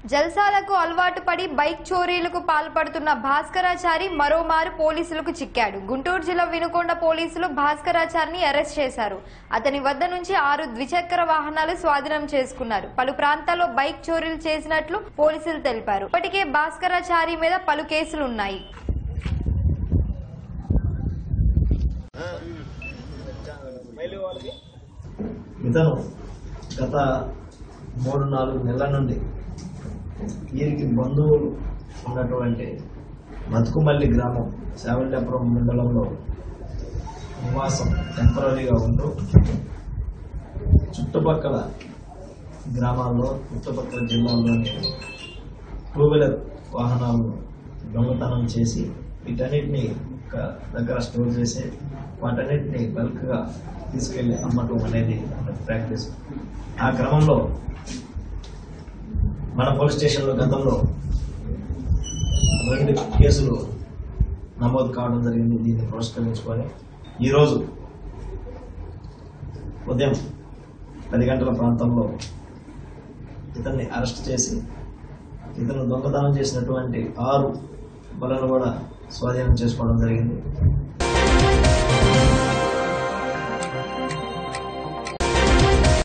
జల్సాలకు అలవాటు పడి బైక్ చోరీలకు పాల్పడుతున్న భాస్కరాచారి మరోమారు పోలీసులకు చిక్కాడు గుంటూరు జిల్లా వినుకొండ పోలీసులు భాస్కరాచారిని అరెస్ట్ చేశారు అతని వద్ద నుంచి ఆరు ద్విచక్ర వాహనాలు స్వాధీనం చేసుకున్నారు పలు ప్రాంతాల్లో బైక్ చోరీలు చేసినట్లు పోలీసులు తెలిపారు ఇప్పటికే భాస్కరాచారి మీద పలు కేసులున్నాయి ఇతను గత మూడు నాలుగు నెలల నుండి వీరికి బంధువులు ఉన్నటువంటి మతుకుమల్లి గ్రామం శావల్యాపురం మండలంలో నివాసం టెంపరీగా ఉంటూ చుట్టుపక్కల గ్రామాల్లో చుట్టుపక్కల జిల్లాల్లోని టూ వీలర్ వాహనాలను దొంగతనం చేసి వీటన్నిటిని ఒక దగ్గర స్టోర్ చేసి వాటన్నిటిని బల్క్గా తీసుకెళ్లి అమ్మటం అనేది అతని ప్రాక్టీస్ ఆ క్రమంలో మన పోలీస్ స్టేషన్లో గతంలో రెండు కేసులు నమోదు కావడం జరిగింది దీన్ని పురస్కరించుకొని ఈరోజు ఉదయం పది గంటల ప్రాంతంలో ఇతన్ని అరెస్ట్ చేసి ఇతను దొంగతనం చేసినటువంటి ఆరు బలను కూడా స్వాధీనం చేసుకోవడం జరిగింది